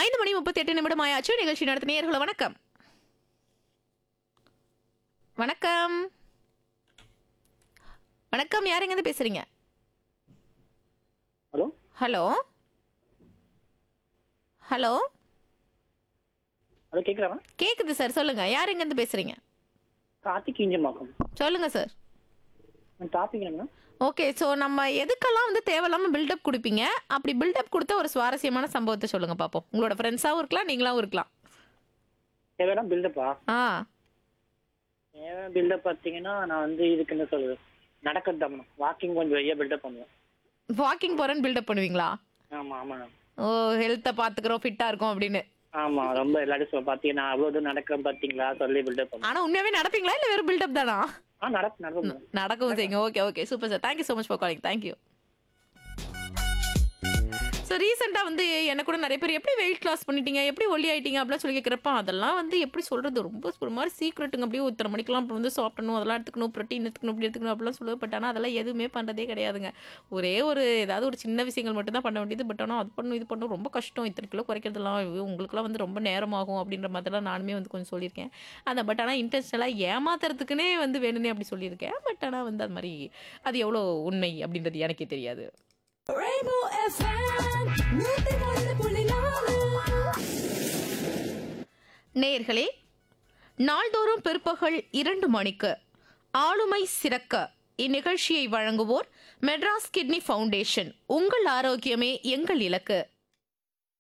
ஐந்து மணி முப்பத்தி எட்டு நிமிடம் ஆயாச்சு நிகழ்ச்சி நடத்த நேயர்கள வணக்கம் வணக்கம் வணக்கம் யார் எங்கேருந்து பேசுறீங்க ஹலோ ஹலோ ஹலோ ஹலோ கேட்குறாங்க கேக்குது சார் சொல்லுங்க யார் எங்கேருந்து பேசுறீங்க கார்த்திக் இஞ்சமாக்கம் சொல்லுங்க சார் டாபிக் என்னங்க ஓகே ஸோ நம்ம எதுக்கெல்லாம் வந்து தேவையில்லாம பில்டப் கொடுப்பீங்க அப்படி பில்டப் கொடுத்த ஒரு சுவாரஸ்யமான சம்பவத்தை சொல்லுங்க பார்ப்போம் உங்களோட ஃப்ரெண்ட்ஸாகவும் இருக்கலாம் நீங்களாவும் இருக்கலாம் தேவையான பில்டப்பா ஆ தேவை பில்டப் பார்த்தீங்கன்னா நான் வந்து இதுக்கு என்ன சொல்றது நடக்கிறது தான் வாக்கிங் கொஞ்சம் வெளியே பில்டப் பண்ணுவேன் வாக்கிங் போறேன்னு பில்டப் பண்ணுவீங்களா ஆமாம் ஆமாம் ஓ ஹெல்த்தை பார்த்துக்கிறோம் ஃபிட்டாக இருக்கும் அப்படின்னு ஆமாம் ரொம்ப எல்லாரும் சொல்ல பார்த்தீங்கன்னா நான் அவ்வளோ தூரம் நடக்கிறேன் பார்த்தீங்களா சொல்லி பில்டப் பண்ணுவேன் ஆனால் உண்மையாவே நடப்பீங்களா இல்லை வெறும் பில்டப் தானா ஆ நடக்க நடக்கும் நடக்கவும் செய்யுங்க okay okay super sir thank you so much for calling thank you so ரீசெண்டாக வந்து எனக்கு கூட நிறைய பேர் எப்படி வெயிட் லாஸ் பண்ணிட்டீங்க எப்படி ஒல்லி ஆயிட்டீங்க அப்படிலாம் சொல்லி கேட்குறப்ப அதெல்லாம் வந்து எப்படி சொல்கிறது ரொம்ப ஒரு மாதிரி சீக்ரெட்டுங்க அப்படியே இத்தனை மணிக்கெல்லாம் இப்போ வந்து சாப்பிடணும் அதெல்லாம் எடுத்துக்கணும் ப்ரோட்டீன் எடுத்துக்கணும் இப்படி எடுத்துக்கணும் அப்படிலாம் சொல்லுவேன் பட் ஆனால் அதெல்லாம் எதுவுமே பண்ணுறதே கிடையாதுங்க ஒரே ஒரு ஏதாவது ஒரு சின்ன விஷயங்கள் மட்டும் தான் பண்ண வேண்டியது பட் ஆனால் அது பண்ணும் இது பண்ணும் ரொம்ப கஷ்டம் இத்தனை கிலோ குறைக்கிறதுலாம் ஐயோ, உங்களுக்குலாம் வந்து ரொம்ப நேரமாகும் அப்படின்ற மாதிரிலாம் நானுமே வந்து கொஞ்சம் சொல்லியிருக்கேன் அதை பட் ஆனால் இன்டென்ஷனலாக ஏமாத்துறதுக்குனே வந்து வேணும்னே அப்படி சொல்லியிருக்கேன் பட் ஆனால் வந்து அது மாதிரி அது எவ்வளோ உண்மை அப்படின்றது எனக்கே தெரியாது Rainbow FM, நூத்தி ஒன்று புள்ளி நாலு நேயர்களே நாள்தோறும் பிற்பகல் இரண்டு மணிக்கு ஆளுமை சிறக்க இந்நிகழ்ச்சியை வழங்குவோர் மெட்ராஸ் கிட்னி ஃபவுண்டேஷன் உங்கள் ஆரோக்கியமே எங்கள் இலக்கு